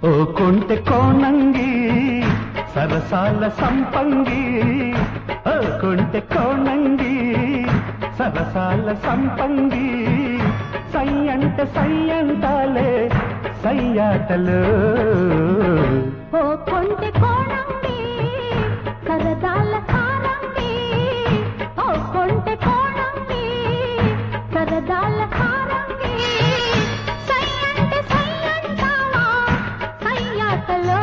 ఓ కొంటె కోణంగి సరసాల సంపంగి ఓ కొంటె కోణంగి సరసాల సంపంగి సై అంటే సై అంటాలే సయ్యాటలు ఓ కొంటె కోణంగి సరదాల సారంగి ఓ కొంటె కోణంగి సరదాల సారంగి సై అంటే సై అంటావా సయ్యాటలో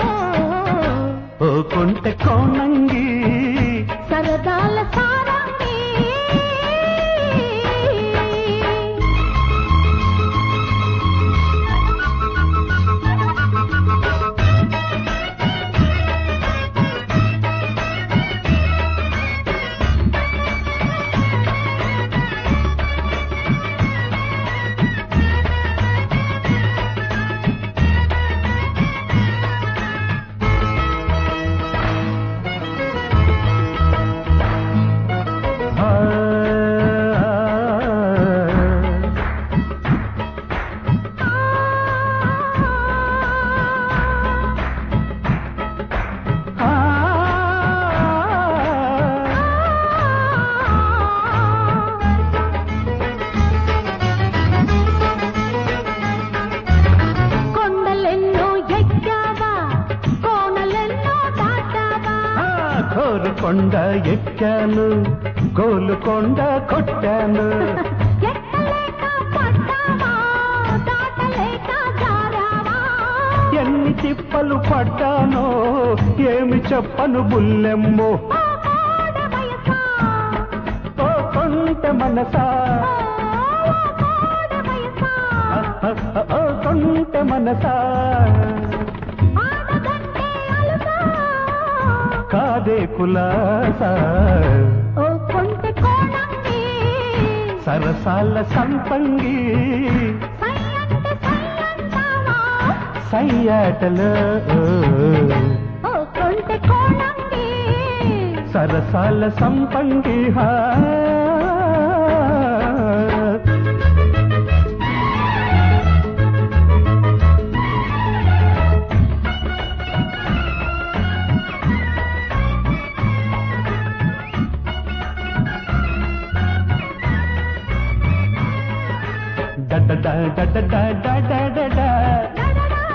ఓ కొంటె కోణంగి సరదాల సారంగి ఆ, ఆ, కొండలెన్నో ఎక్కావా కోనలెన్నో దాటావా ఆ, కోరుకొండ ఎక్కాను గోలుకొండ కొట్టాను ఎక్కలేక పడ్డావా దాటలేక జారావా ఎన్ని తిప్పలు పడ్డానో ఏమి చెప్పను బుల్లెమ్మో ఓ కోడ వయసా ఓ కొంట మనసా ఓ కోడ వయసా ఓ కొంట మనసా ఆడదంటే అలుసా కాదే కులాసా ఓ కొంటె కోణంగి సరసాల సంపంగి సై అంటే సై అంటావా సయ్యాటలు ఓ కొంటె కోణంగి సరసాల సంపంగి హా da da da da da da da da da da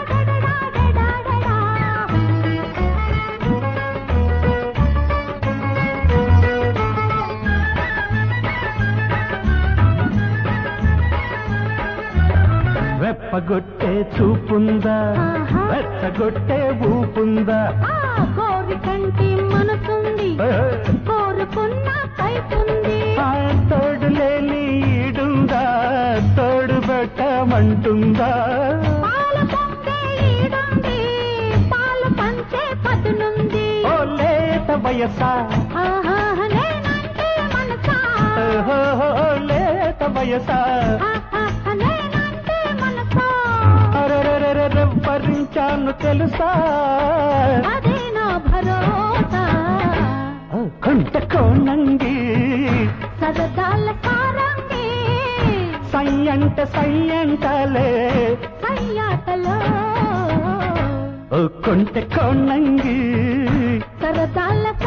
రెప్పగొట్టే చూపుందా ఆహా. రెచ్చగొట్టే ఊపుందా ఆ కోరికంటి మనసుంది కోరుకున్న కైపుంది ఆ తోడు లేని ఈడుందా తోడు పెట్టమంటుందా పాలు పొంగే ఈడుంది పాలు పంచే పదునుంది ఓ లేత వయసా ఆహా నేనంటే మనసా ఓహో లేత వయసా ఆహా నేనంటే మనసా అరెరెరెరె భరించాను తెలుసా అదే నా భరోసా కొంట కోణంగి సరదాల సారంగి సై అంటే సై అంటలే సయ్యాటలో ఓ కొంట కోణంగి సరదాల